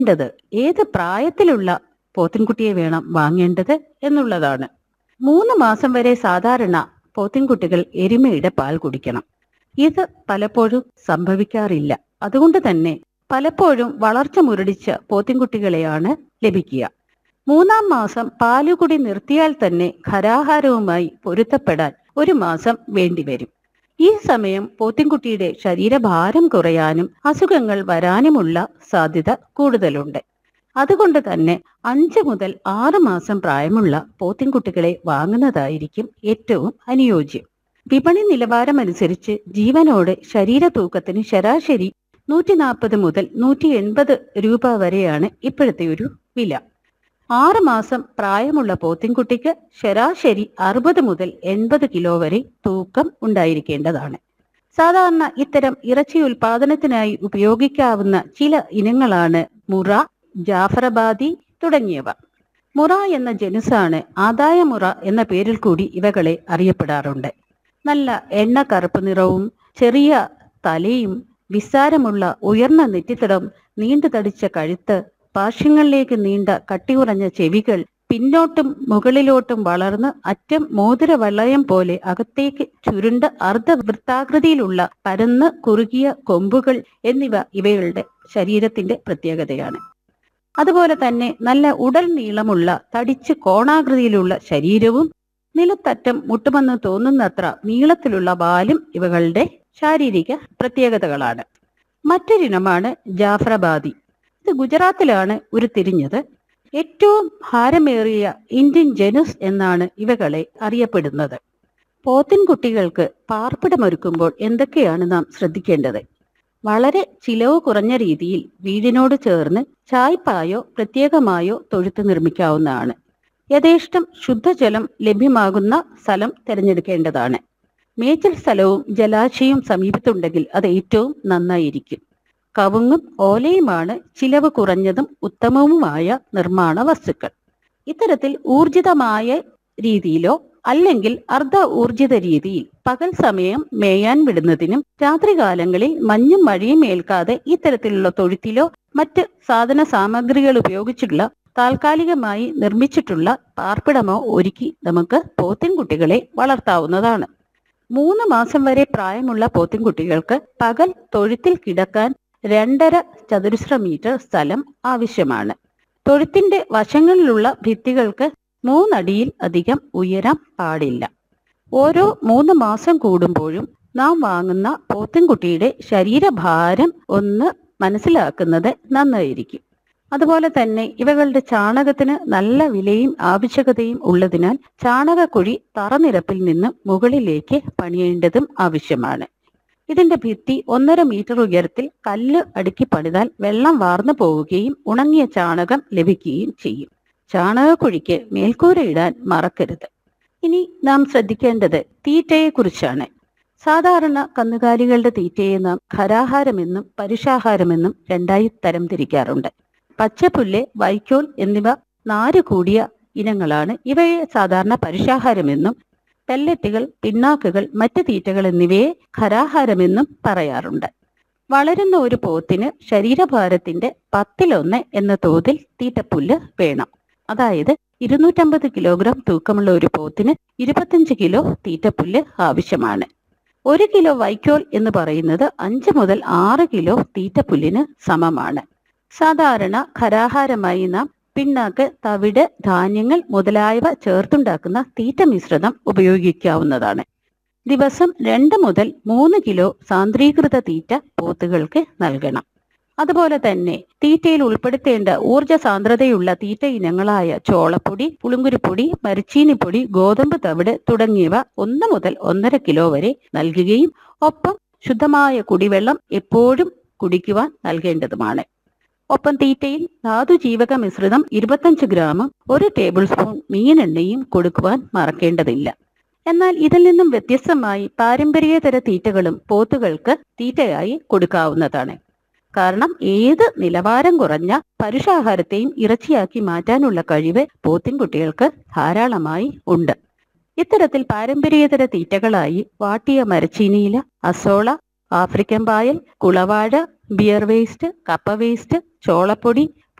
ണ്ടത് ഏത് പ്രായത്തിലുള്ള പോത്തിൻകുട്ടിയെ വേണം വാങ്ങേണ്ടത് എന്നുള്ളതാണ് മൂന്ന് മാസം വരെ സാധാരണ പോത്തിൻകുട്ടികൾ എരുമയുടെ പാൽ കുടിക്കണം ഇത് പലപ്പോഴും സംഭവിക്കാറില്ല അതുകൊണ്ട് തന്നെ പലപ്പോഴും വളർച്ച മുരടിച്ച പോത്തിൻകുട്ടികളെയാണ് ലഭിക്കുക മൂന്നാം മാസം പാലുകുടി നിർത്തിയാൽ തന്നെ ഖരാഹാരവുമായി പൊരുത്തപ്പെടാൻ ഒരു മാസം വേണ്ടിവരും ഈ സമയം പോത്തിൻകുട്ടിയുടെ ശരീരഭാരം കുറയാനും അസുഖങ്ങൾ വരാനുമുള്ള സാധ്യത കൂടുതലുണ്ട് അതുകൊണ്ട് തന്നെ അഞ്ച് മുതൽ ആറ് മാസം പ്രായമുള്ള പോത്തിൻകുട്ടികളെ വാങ്ങുന്നതായിരിക്കും ഏറ്റവും അനുയോജ്യം വിപണി നിലവാരമനുസരിച്ച് ജീവനോടെ ശരീര തൂക്കത്തിന് ശരാശരി നൂറ്റി നാൽപ്പത് മുതൽ നൂറ്റി എൺപത് രൂപ വരെയാണ് ഇപ്പോഴത്തെ ഒരു വില ആറ് മാസം പ്രായമുള്ള പോത്തിൻകുട്ടിക്ക് ശരാശരി അറുപത് മുതൽ എൺപത് കിലോ വരെ തൂക്കം ഉണ്ടായിരിക്കേണ്ടതാണ് സാധാരണ ഇത്തരം ഇറച്ചി ഉൽപാദനത്തിനായി ഉപയോഗിക്കാവുന്ന ചില ഇനങ്ങളാണ് മുറ ജാഫറബാദി തുടങ്ങിയവ മുറ എന്ന ജനുസാണ് ആദായ മുറ എന്ന പേരിൽ കൂടി ഇവകളെ അറിയപ്പെടാറുണ്ട് നല്ല എണ്ണ കറുപ്പ് നിറവും ചെറിയ തലയും വിസ്താരമുള്ള ഉയർന്ന നെറ്റിത്തടം നീണ്ടു തടിച്ച കഴുത്ത് പാർശ്വങ്ങളിലേക്ക് നീണ്ട കട്ടിയുറഞ്ഞ ചെവികൾ പിന്നോട്ടും മുകളിലോട്ടും വളർന്ന് അറ്റം മോതിര വളയം പോലെ അകത്തേക്ക് ചുരുണ്ട അർദ്ധവൃത്താകൃതിയിലുള്ള പരന്ന് കുറുകിയ കൊമ്പുകൾ എന്നിവ ഇവയുടെ ശരീരത്തിന്റെ പ്രത്യേകതയാണ് അതുപോലെ തന്നെ നല്ല ഉടൽ നീളമുള്ള തടിച്ച് കോണാകൃതിയിലുള്ള ശരീരവും നിലത്തറ്റം മുട്ടുമെന്ന് തോന്നുന്നത്ര നീളത്തിലുള്ള വാലും ഇവകളുടെ ശാരീരിക പ്രത്യേകതകളാണ് മറ്റൊരിനമാണ് ജാഫ്രബാദി ഇത് ഗുജറാത്തിലാണ് ഉരുത്തിരിഞ്ഞത് ഏറ്റവും ഭാരമേറിയ ഇന്ത്യൻ ജനുസ് എന്നാണ് ഇവകളെ അറിയപ്പെടുന്നത് പോത്തിൻകുട്ടികൾക്ക് പാർപ്പിടമൊരുക്കുമ്പോൾ എന്തൊക്കെയാണ് നാം ശ്രദ്ധിക്കേണ്ടത് വളരെ ചിലവ് കുറഞ്ഞ രീതിയിൽ വീടിനോട് ചേർന്ന് ചായ്പായോ പ്രത്യേകമായോ തൊഴുത്ത് നിർമ്മിക്കാവുന്നതാണ് യഥേഷ്ടം ശുദ്ധജലം ലഭ്യമാകുന്ന സ്ഥലം തിരഞ്ഞെടുക്കേണ്ടതാണ് മേച്ചൽ സ്ഥലവും ജലാശയവും സമീപത്തുണ്ടെങ്കിൽ അത് ഏറ്റവും നന്നായിരിക്കും കവുങ്ങും ഓലയുമാണ് ചിലവ് കുറഞ്ഞതും ഉത്തമവുമായ നിർമ്മാണ വസ്തുക്കൾ ഇത്തരത്തിൽ ഊർജിതമായ രീതിയിലോ അല്ലെങ്കിൽ അർദ്ധ ഊർജിത രീതിയിൽ പകൽ സമയം മേയാൻ വിടുന്നതിനും രാത്രികാലങ്ങളിൽ മഞ്ഞും മഴയും ഏൽക്കാതെ ഇത്തരത്തിലുള്ള തൊഴുത്തിലോ മറ്റ് സാധന സാമഗ്രികൾ ഉപയോഗിച്ചുള്ള താൽക്കാലികമായി നിർമ്മിച്ചിട്ടുള്ള പാർപ്പിടമോ ഒരുക്കി നമുക്ക് പോത്തിൻകുട്ടികളെ വളർത്താവുന്നതാണ് മൂന്ന് മാസം വരെ പ്രായമുള്ള പോത്തിൻകുട്ടികൾക്ക് പകൽ തൊഴുത്തിൽ കിടക്കാൻ രണ്ടര ചതുരശ്ര മീറ്റർ സ്ഥലം ആവശ്യമാണ് തൊഴുത്തിന്റെ വശങ്ങളിലുള്ള ഭിത്തികൾക്ക് മൂന്നടിയിൽ അധികം ഉയരം പാടില്ല ഓരോ മൂന്ന് മാസം കൂടുമ്പോഴും നാം വാങ്ങുന്ന പോത്തിൻകുട്ടിയുടെ ശരീരഭാരം ഒന്ന് മനസ്സിലാക്കുന്നത് നന്നായിരിക്കും അതുപോലെ തന്നെ ഇവകളുടെ ചാണകത്തിന് നല്ല വിലയും ആവശ്യകതയും ഉള്ളതിനാൽ ചാണകക്കുഴി തറനിരപ്പിൽ നിന്ന് മുകളിലേക്ക് പണിയേണ്ടതും ആവശ്യമാണ് ഇതിന്റെ ഭിത്തി ഒന്നര മീറ്റർ ഉയരത്തിൽ കല്ല് അടുക്കി പണിതാൽ വെള്ളം വാർന്നു പോവുകയും ഉണങ്ങിയ ചാണകം ലഭിക്കുകയും ചെയ്യും ചാണകക്കുഴിക്ക് മേൽക്കൂരയിടാൻ മറക്കരുത് ഇനി നാം ശ്രദ്ധിക്കേണ്ടത് തീറ്റയെക്കുറിച്ചാണ് സാധാരണ കന്നുകാലികളുടെ തീറ്റയെ നാം ഖരാഹാരമെന്നും പരുഷാഹാരമെന്നും രണ്ടായി തരം തിരിക്കാറുണ്ട് പച്ചപ്പുല്ല് വൈക്കോൽ എന്നിവ നാര് കൂടിയ ഇനങ്ങളാണ് ഇവയെ സാധാരണ പരുഷാഹാരമെന്നും പെല്ലറ്റുകൾ പിണ്ണാക്കുകൾ മറ്റ് തീറ്റകൾ എന്നിവയെ ഖരാഹാരമെന്നും പറയാറുണ്ട് വളരുന്ന ഒരു പോത്തിന് ശരീരഭാരത്തിന്റെ പത്തിലൊന്ന് എന്ന തോതിൽ തീറ്റപ്പുല്ല് വേണം അതായത് ഇരുന്നൂറ്റമ്പത് കിലോഗ്രാം തൂക്കമുള്ള ഒരു പോത്തിന് ഇരുപത്തഞ്ച് കിലോ തീറ്റപ്പുല്ല് ആവശ്യമാണ് ഒരു കിലോ വൈക്കോൽ എന്ന് പറയുന്നത് അഞ്ച് മുതൽ ആറ് കിലോ തീറ്റപ്പുല്ലിന് സമമാണ് സാധാരണ ഖരാഹാരമായി നാം പിണ്ണാക്ക് തവിട് ധാന്യങ്ങൾ മുതലായവ ചേർത്തുണ്ടാക്കുന്ന തീറ്റ മിശ്രിതം ഉപയോഗിക്കാവുന്നതാണ് ദിവസം രണ്ട് മുതൽ മൂന്ന് കിലോ സാന്ദ്രീകൃത തീറ്റ പോത്തുകൾക്ക് നൽകണം അതുപോലെ തന്നെ തീറ്റയിൽ ഉൾപ്പെടുത്തേണ്ട ഊർജ സാന്ദ്രതയുള്ള തീറ്റ ഇനങ്ങളായ ചോളപ്പൊടി പുളുങ്കുരുപ്പൊടി മരിച്ചീനിപ്പൊടി ഗോതമ്പ് തവിട് തുടങ്ങിയവ ഒന്ന് മുതൽ ഒന്നര കിലോ വരെ നൽകുകയും ഒപ്പം ശുദ്ധമായ കുടിവെള്ളം എപ്പോഴും കുടിക്കുവാൻ നൽകേണ്ടതുമാണ് ഒപ്പം തീറ്റയിൽ ധാതുജീവക മിശ്രിതം ഇരുപത്തഞ്ച് ഗ്രാമും ഒരു ടേബിൾ സ്പൂൺ മീനെണ്ണയും കൊടുക്കുവാൻ മറക്കേണ്ടതില്ല എന്നാൽ ഇതിൽ നിന്നും വ്യത്യസ്തമായി പാരമ്പര്യേതര തീറ്റകളും പോത്തുകൾക്ക് തീറ്റയായി കൊടുക്കാവുന്നതാണ് കാരണം ഏത് നിലവാരം കുറഞ്ഞ പരുഷാഹാരത്തെയും ഇറച്ചിയാക്കി മാറ്റാനുള്ള കഴിവ് പോത്തിൻകുട്ടികൾക്ക് ധാരാളമായി ഉണ്ട് ഇത്തരത്തിൽ പാരമ്പര്യേതര തീറ്റകളായി വാട്ടിയ മരച്ചീനിയില അസോള ആഫ്രിക്കൻ പായൽ കുളവാഴ ബിയർ വേസ്റ്റ് കപ്പ വേസ്റ്റ് ചോളപ്പൊടി